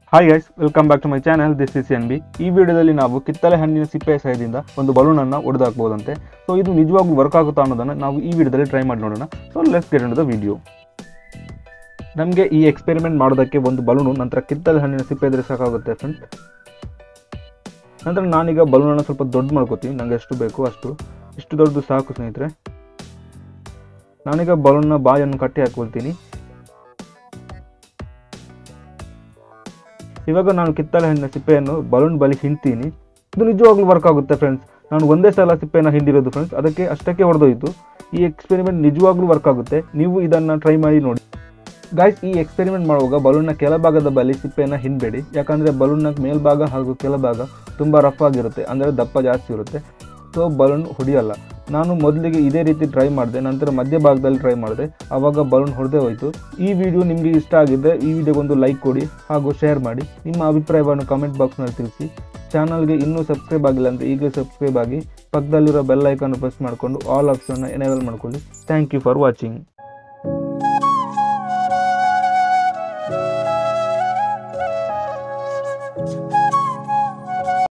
hi guys welcome back to my channel this is N B ಈ ವಿಡಿಯೋದಲ್ಲಿ ನಾವು ಕಿತ್ತಳೆ ಹಣ್ಣಿನ ಸಿಪ್ಪೆ ಸಹಾಯದಿಂದ ಒಂದು ಬಲೂನನ್ನು ಹೊಡೆದಾಕ್ಬೋದಂತೆ ಸೊ ಇದು ನಿಜವಾಗ್ಲೂ ವರ್ಕ್ ಆಗುತ್ತಾ ಅನ್ನೋದನ್ನು ನಾವು ಈ ವಿಡಿಯೋದಲ್ಲಿ ಟ್ರೈ ಮಾಡಿ ನೋಡೋಣ so let's get the video ನಮಗೆ ಈ ಎಕ್ಸ್ಪೆರಿಮೆಂಟ್ ಮಾಡೋದಕ್ಕೆ ಒಂದು ಬಲೂನು ನಂತರ ಕಿತ್ತಳೆ ಹಣ್ಣಿನ ಸಿಪ್ಪೆ ಇದ್ರೆ ಸಾಕಾಗುತ್ತೆ ಫ್ರೆಂಡ್ಸ್ ನಂತರ ನಾನೀಗ ಬಲೂನನ್ನು ಸ್ವಲ್ಪ ದೊಡ್ಡ ಮಾಡ್ಕೋತೀನಿ ನನಗೆ ಎಷ್ಟು ಬೇಕು ಅಷ್ಟು ಇಷ್ಟು ದೊಡ್ಡದು ಸಾಕು ಸ್ನೇಹಿತರೆ ನಾನೀಗ ಬಲೂನ್ನ ಬಾಯನ್ನು ಕಟ್ಟಿ ಹಾಕೊಳ್ತೀನಿ ಇವಾಗ ನಾನು ಕಿತ್ತಳೆ ಹಣ್ಣಿನ ಸಿಪ್ಪೆಯನ್ನು ಬಲೂನ್ ಬಳಿ ಹಿಂಡ್ತೀನಿ ಇದು ನಿಜವಾಗ್ಲೂ ವರ್ಕ್ ಆಗುತ್ತೆ ಫ್ರೆಂಡ್ಸ್ ನಾನು ಒಂದೇ ಸಲ ಸಿಪ್ಪೆಯನ್ನು ಹಿಂಡಿರೋದು ಫ್ರೆಂಡ್ಸ್ ಅದಕ್ಕೆ ಅಷ್ಟಕ್ಕೆ ಹೊಡೆದೋಯ್ತು ಈ ಎಕ್ಸ್ಪೆರಿಮೆಂಟ್ ನಿಜವಾಗ್ಲೂ ವರ್ಕ್ ಆಗುತ್ತೆ ನೀವು ಇದನ್ನು ಟ್ರೈ ಮಾಡಿ ನೋಡಿ ಗಾಯ್ಸ್ ಈ ಎಕ್ಸ್ಪೆರಿಮೆಂಟ್ ಮಾಡುವಾಗ ಬಲೂನ್ನ ಕೆಳಭಾಗದ ಬಳಿ ಸಿಪ್ಪೆಯನ್ನು ಹಿಂಡಬೇಡಿ ಯಾಕಂದರೆ ಬಲೂನ್ನ ಮೇಲ್ಭಾಗ ಹಾಗೂ ಕೆಳಭಾಗ ತುಂಬ ರಫ್ ಆಗಿರುತ್ತೆ ಅಂದರೆ ದಪ್ಪ ಜಾಸ್ತಿ ಇರುತ್ತೆ ಸೊ ಬಲೂನ್ ಹೊಡೆಯಲ್ಲ ನಾನು ಮೊದಲಿಗೆ ಇದೇ ರೀತಿ ಟ್ರೈ ಮಾಡಿದೆ ನಂತರ ಮಧ್ಯಭಾಗದಲ್ಲಿ ಟ್ರೈ ಮಾಡಿದೆ ಆವಾಗ ಬಲೂನ್ ಹೊಡೆದೇ ಹೋಯಿತು ಈ ವಿಡಿಯೋ ನಿಮಗೆ ಇಷ್ಟ ಆಗಿದ್ದರೆ ಈ ವಿಡಿಯೋಗೊಂದು ಲೈಕ್ ಕೊಡಿ ಹಾಗೂ ಶೇರ್ ಮಾಡಿ ನಿಮ್ಮ ಅಭಿಪ್ರಾಯವನ್ನು ಕಾಮೆಂಟ್ ಬಾಕ್ಸ್ನಲ್ಲಿ ತಿಳಿಸಿ ಚಾನಲ್ಗೆ ಇನ್ನೂ ಸಬ್ಸ್ಕ್ರೈಬ್ ಆಗಿಲ್ಲ ಅಂದರೆ ಈಗಲೇ ಸಬ್ಸ್ಕ್ರೈಬ್ ಆಗಿ ಪಕ್ಕದಲ್ಲಿರೋ ಬೆಲ್ ಐಕಾನ್ ಪ್ರೆಸ್ ಮಾಡಿಕೊಂಡು ಆಲ್ ಆಪ್ಷನ್ನ ಎನೇಬಲ್ ಮಾಡ್ಕೊಳ್ಳಿ ಥ್ಯಾಂಕ್ ಯು ಫಾರ್ ವಾಚಿಂಗ್